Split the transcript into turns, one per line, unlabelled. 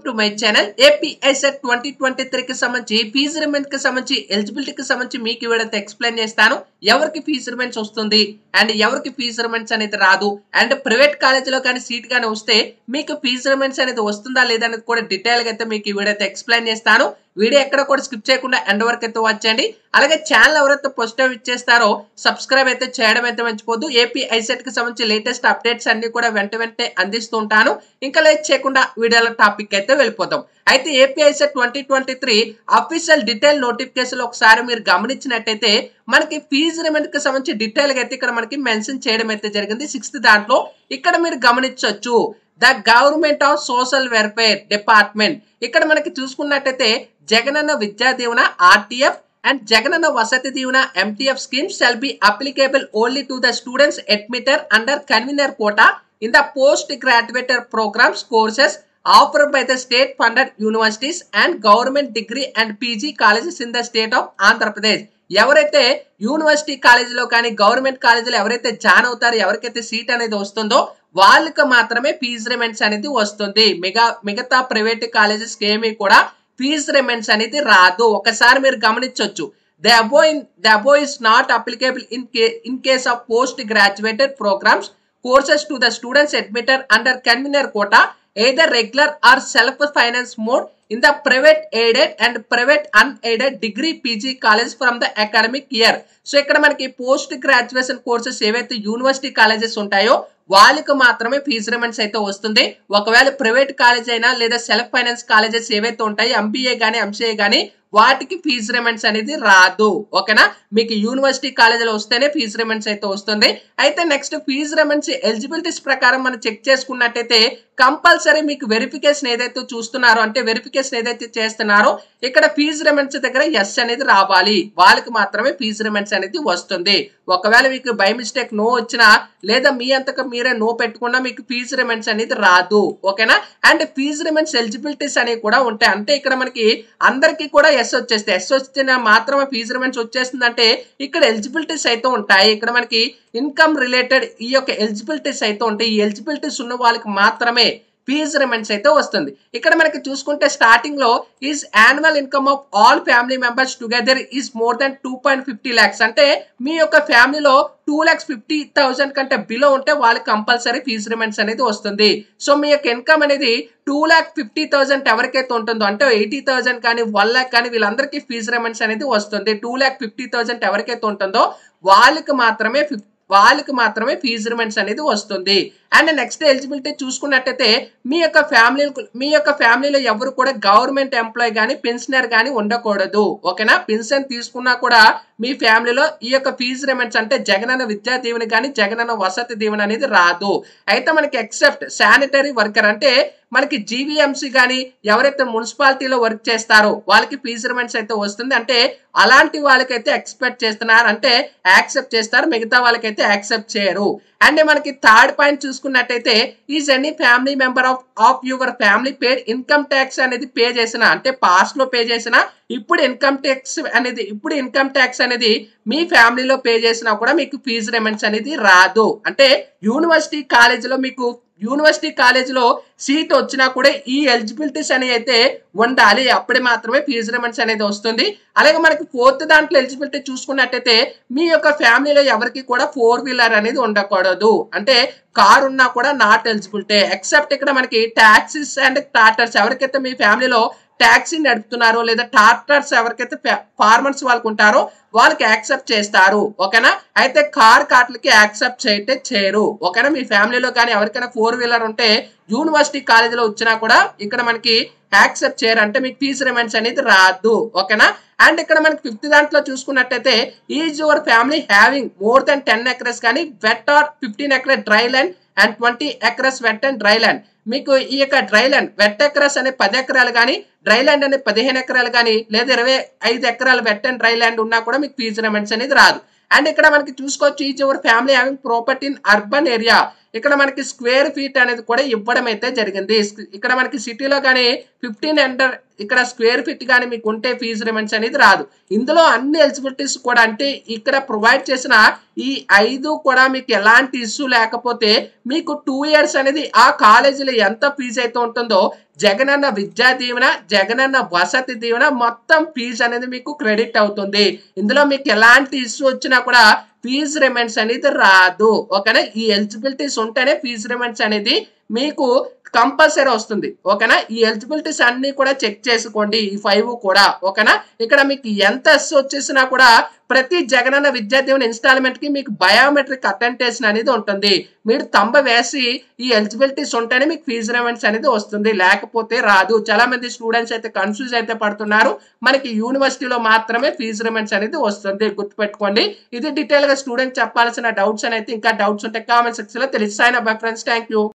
To my channel ఏపీఎస్ఎట్ twenty twenty త్రీకి సంబంధించి ఫీజు రిమెంట్ కి సంబంధించి ఎలిజిబిలిటీకి సంబంధించి మీకు వీడైతే ఎక్స్ప్లెయిన్ చేస్తాను ఎవరికి ఫీజు రిమెంట్స్ వస్తుంది అండ్ ఎవరికి ఫీజు రిమెంట్స్ అనేది రాదు అండ్ ప్రైవేట్ కాలేజీలో కానీ సీట్ కానీ వస్తే మీకు ఫీజు రిమెంట్స్ అనేది వస్తుందా లేదా అనేది కూడా డీటెయిల్ గా అయితే మీకు ఈ వీడియో అయితే ఎక్స్ప్లెయిన్ చేస్తాను వీడియో ఎక్కడ కూడా స్కిప్ చేయకుండా ఎండ్ వరకు అయితే వచ్చండి అలాగే ఛానల్ ఎవరైతే ఫస్ట్ టైం ఇచ్చేస్తారో సబ్స్క్రైబ్ అయితే చేయడం అయితే మర్చిపోద్దు ఏపీ ఐసెట్ కి సంబంధించి లేటెస్ట్ అప్డేట్స్ అన్ని కూడా వెంట వెంటనే అందిస్తూ ఉంటాను ఇంకా లేట్ చేయకుండా వీడియోల టాపిక్ అయితే వెళ్ళిపోతాం అయితే AP ICET twenty twenty three official detail notification ఒకసారి మీరు గమనించినట్టయితే మనకి ఫీజు రిమెంట్ కి సంబంధించి డీటెయిల్ గా అయితే ఇక్కడ మనకి మెన్షన్ చేయడం అయితే జరిగింది సిక్స్త్ దాంట్లో ఇక్కడ మీరు గమనించవచ్చు the government of social welfare department ఇక్కడ మనకి చూసుకున్నట్టయితే జగనన్న విద్యా దీవెన RTF and Jagananna Vasathi Deevena MTF schemes shall be applicable only to the students admitted under convener quota in the post graduate programmes courses offered by the state funded universities and government degree and PG colleges in the state of Andhra Pradesh ఎవరైతే university కాలేజీలో కానీ government కాలేజీలో ఎవరైతే join అవుతారో ఎవరికైతే seat అనేది వస్తుందో వాళ్ళకి మాత్రమే ఫీజు రిమెంట్స్ అనేది వస్తుంది మిగతా మిగతా ప్రైవేట్ కాలేజెస్ ఏమీ కూడా ఫీజు రిమెంట్స్ అనేది రాదు ఒకసారి మీరు గమనించవచ్చు the above in the above is not applicable in ca in case of post graduated programmes courses to the students admitted under convener quota either regular or self-finance mode in the private aided and private unaided degree PG college from the academic year. So ఇక్కడ మనకి post graduation courses ఏవైతే university colleges ఉంటాయో వాళ్ళకి మాత్రమే fee రిమెంట్స్ అయితే వస్తుంది ఒకవేళ private college అయినా లేదా సెల్ఫ్ ఫైనాన్స్ కాలేజెస్ ఏవైతే ఉంటాయో ఎంబీఏ కానీ ఎంసీఏ కానీ వాటికి ఫీజు రిమెంట్స్ అనేది రాదు ఓకేనా మీకు యూనివర్సిటీ కాలేజీలో వస్తేనే ఫీజు రిమెంట్స్ అయితే వస్తుంది అయితే నెక్స్ట్ ఫీజు రిమెంట్స్ ఎలిజిబిలిటీస్ ప్రకారం మనం చెక్ చేసుకున్నట్టయితే కంపల్సరీ మీకు వెరిఫికేషన్ ఏదైతే చూస్తున్నారో అంటే వెరిఫికేషన్ ఏదైతే చేస్తున్నారో ఇక్కడ ఫీజు రిమెంట్స్ దగ్గర ఎస్ అనేది రావాలి వాళ్ళకి మాత్రమే ఫీజు రిమెంట్స్ అనేది వస్తుంది ఒకవేళ మీకు బై మిస్టేక్ నో వచ్చినా లేదా మీ అంతకు మీరే నో పెట్టుకున్నా మీకు ఫీజు రిమెంట్స్ అనేది రాదు ఓకేనా అండ్ ఫీజు రిమెంట్స్ ఎలిజిబిలిటీస్ అనేవి కూడా ఉంటాయి అంటే ఇక్కడ మనకి అందరికీ కూడా ఎస్ వచ్చేస్తాయి ఎస్ వచ్చిన మాత్రమే ఫీజు రిమెంట్స్ వచ్చేస్తుందంటే ఇక్కడ ఎలిజిబిలిటీస్ అయితే ఉంటాయి ఇక్కడ మనకి ఇన్కమ్ రిలేటెడ్ ఈ యొక్క ఎలిజిబిలిటీస్ అయితే ఉంటాయి ఈ ఎలిజిబిలిటీస్ ఉన్న వాళ్ళకి మాత్రమే ఫీజు రిమెంట్స్ అయితే వస్తుంది ఇక్కడ మనకి చూసుకుంటే స్టార్టింగ్ లో is annual income of all family members together is more than two point fifty lakhs అంటే మీ యొక్క ఫ్యామిలీలో టూ ల్యాక్స్ ఫిఫ్టీ థౌసండ్ కంటే బిలో ఉంటే వాళ్ళకి కంపల్సరీ ఫీజు రిమెంట్స్ అనేది వస్తుంది సో మీ యొక్క ఇన్కమ్ అనేది టూ ల్యాక్ ఫిఫ్టీ థౌసండ్ ఎవరికైతే ఉంటుందో అంటే ఎయిటీ థౌసండ్ కానీ వన్ ల్యాక్ కానీ వీళ్ళందరికీ ఫీజు రిమెంట్స్ అనేది వస్తుంది టూ ల్యాక్ ఫిఫ్టీ థౌసండ్ ఎవరికైతే ఉంటుందో వాళ్ళకి మాత్రమే ఫిఫ్ వాళ్ళకి మాత్రమే ఫీజు రిమెంట్స్ అనేది వస్తుంది అండ్ నెక్స్ట్ ఎలిజిబిలిటీ చూసుకున్నట్టయితే మీ యొక్క ఫ్యామిలీ మీ యొక్క ఫ్యామిలీలో ఎవరు కూడా గవర్నమెంట్ ఎంప్లాయ్ కానీ పెన్షనర్ కానీ ఉండకూడదు ఓకేనా పెన్షన్ తీసుకున్నా కూడా మీ ఫ్యామిలీలో ఈ యొక్క ఫీజు రిమెంట్స్ అంటే జగనన్న విద్యా దీవెన కానీ జగనన్న వసతి దీవెన అనేది రాదు అయితే మనకి ఎక్సెప్ట్ శానిటరీ వర్కర్ అంటే మనకి జీవీఎంసీ కానీ ఎవరైతే మున్సిపాలిటీలో వర్క్ చేస్తారో వాళ్ళకి ఫీజు రిమెంట్స్ అయితే వస్తుంది అంటే అలాంటి వాళ్ళకైతే ఎక్స్పెక్ట్ చేస్తున్నారు అంటే యాక్సెప్ట్ చేస్తారు మిగతా వాళ్ళకైతే యాక్సెప్ట్ చేయరు అండ్ మనకి థర్డ్ పాయింట్ చూసుకున్నట్టయితే is any family member of of your family paid income tax అనేది పే చేసిన అంటే పాస్ట్ లో పే చేసిన ఇప్పుడు ఇన్కమ్ ట్యాక్స్ అనేది ఇప్పుడు ఇన్కమ్ ట్యాక్స్ అనేది మీ ఫ్యామిలీలో పే చేసినా కూడా మీకు ఫీజు రిమెంట్స్ అనేది రాదు అంటే యూనివర్సిటీ కాలేజీలో మీకు యూనివర్సిటీ కాలేజీలో సీట్ వచ్చినా కూడా ఈ ఎలిజిబిలిటీస్ అనేవి అయితే ఉండాలి అప్పుడే మాత్రమే ఫీజు రిమెంట్స్ అనేది వస్తుంది అలాగే మనకి ఫోర్త్ దాంట్లో ఎలిజిబిలిటీ చూసుకున్నట్టయితే మీ యొక్క ఫ్యామిలీలో ఎవరికి కూడా ఫోర్ వీలర్ అనేది ఉండకూడదు అంటే కార్ ఉన్నా కూడా నాట్ ఎలిజిబిలిటీ ఎక్సెప్ట్ ఇక్కడ మనకి టాక్సీస్ అండ్ టాటర్స్ ఎవరికైతే మీ ఫ్యామిలీలో ట్యాక్సీ నడుపుతున్నారో లేదా టార్టర్స్ ఎవరికైతే ఫార్మర్స్ వాళ్ళకు ఉంటారో వాళ్ళకి యాక్సెప్ట్ చేస్తారు ఓకేనా అయితే కార్ కార్ట్లకి యాక్సెప్ట్ చేయటే చేయరు ఓకేనా మీ ఫ్యామిలీలో కానీ ఎవరికైనా ఫోర్ వీలర్ ఉంటే యూనివర్సిటీ కాలేజీలో వచ్చినా కూడా ఇక్కడ మనకి యాక్సెప్ట్ చేయరు అంటే మీకు ఫీజు రిమెంట్స్ అనేది రాదు ఓకేనా అండ్ ఇక్కడ మనకి ఫిఫ్త్ దాంట్లో చూసుకున్నట్టయితే is your family having more than ten acres కానీ wet or fifteen acres dry land and twenty acres wet and dry land మీకు ఈ యొక్క డ్రై ల్యాండ్ వెట్ ఎకరస్ అనే పది ఎకరాలు కానీ డ్రై ల్యాండ్ అనే పదిహేను ఎకరాలు కానీ లేదా ఇరవై ఐదు ఎకరాలు వెట్ అండ్ డ్రై ల్యాండ్ ఉన్నా కూడా మీకు ఫీజు రిమెంట్స్ అనేది రాదు అండ్ ఇక్కడ మనకి చూసుకోవచ్చు each your family having property in urban area ఇక్కడ మనకి స్క్వేర్ ఫీట్ అనేది కూడా ఇవ్వడం అయితే జరిగింది ఇక్కడ మనకి సిటీలో కానీ ఫిఫ్టీన్ హండ్రెడ్ ఇక్కడ స్క్వేర్ ఫీట్ కానీ మీకు ఉంటే ఫీజు రిమెంట్స్ అనేది రాదు ఇందులో అన్ని ఎలిజిబిలిటీస్ కూడా అంటే ఇక్కడ ప్రొవైడ్ చేసిన ఈ ఐదు కూడా మీకు ఎలాంటి ఇష్యూ లేకపోతే మీకు టూ ఇయర్స్ అనేది ఆ కాలేజీలో ఎంత ఫీజు అయితే ఉంటుందో జగనన్న విద్యా దీవెన జగనన్న వసతి దీవెన మొత్తం ఫీజు అనేది మీకు క్రెడిట్ అవుతుంది ఇందులో మీకు ఎలాంటి ఇష్యూ వచ్చినా కూడా ఫీజు రిమెంట్స్ అనేది రాదు ఓకేనా ఈ ఎలిజిబిలిటీస్ ఉంటేనే ఫీజు రిమెంట్స్ అనేది మీకు కంపల్సరీ వస్తుంది ఓకేనా ఈ ఎలిజిబిలిటీస్ అన్ని కూడా చెక్ చేసుకోండి ఈ ఫైవ్ కూడా ఓకేనా ఇక్కడ మీకు ఎంత ఎస్ వచ్చేసినా కూడా ప్రతి జగనన్న విద్యా దీవెన ఇన్స్టాల్మెంట్ కి మీకు బయోమెట్రిక్ అటెంటేషన్ అనేది ఉంటుంది మీరు తంబ వేసి ఈ ఎలిజిబిలిటీస్ ఉంటేనే మీకు ఫీజు రిమెంట్స్ అనేది వస్తుంది లేకపోతే రాదు చాలా మంది స్టూడెంట్స్ అయితే కన్ఫ్యూజ్ అయితే పడుతున్నారు మనకి యూనివర్సిటీలో మాత్రమే ఫీజు రిమెంట్స్ అనేది వస్తుంది గుర్తుపెట్టుకోండి ఇది డీటెయిల్ గా స్టూడెంట్ చెప్పాల్సిన డౌట్స్ అని అయితే ఇంకా డౌట్స్ ఉంటే కామెంట్ సెక్షన్ లో తెలిసి sign up friends thank you